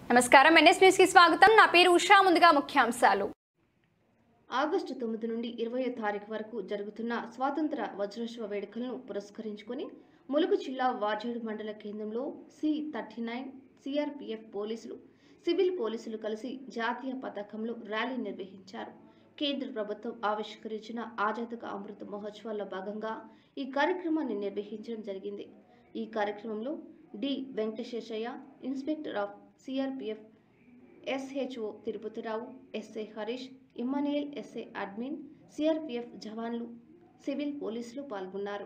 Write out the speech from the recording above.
నమస్కారం NS news కి స్వాగతం నా పేరు ఉషా ముందుగా ముఖ్యాంశాలు ఆగస్టు తొమ్మిది నుండి ఇరవయో తారీఖు వరకు జరుగుతున్న స్వాతంత్ర వజ్రోత్సవ వేడుకలను పురస్కరించుకొని ములుగు జిల్లా వాజేడు మండల కేంద్రంలో సి థర్టీ నైన్ సిఆర్పిఎఫ్ పోలీసులు సివిల్ పోలీసులు కలిసి జాతీయ పతాకంలో ర్యాలీ నిర్వహించారు కేంద్ర ప్రభుత్వం ఆవిష్కరించిన ఆజాదక అమృత మహోత్సవాల్లో భాగంగా ఈ కార్యక్రమాన్ని నిర్వహించడం జరిగింది ఈ కార్యక్రమంలో D Venkataseshaiah inspector of CRPF SHO Tirupathi Rao SI Harish Immanuel SI admin CRPF జవాన్లు సివిల్ పోలీసులు పాల్గొన్నారు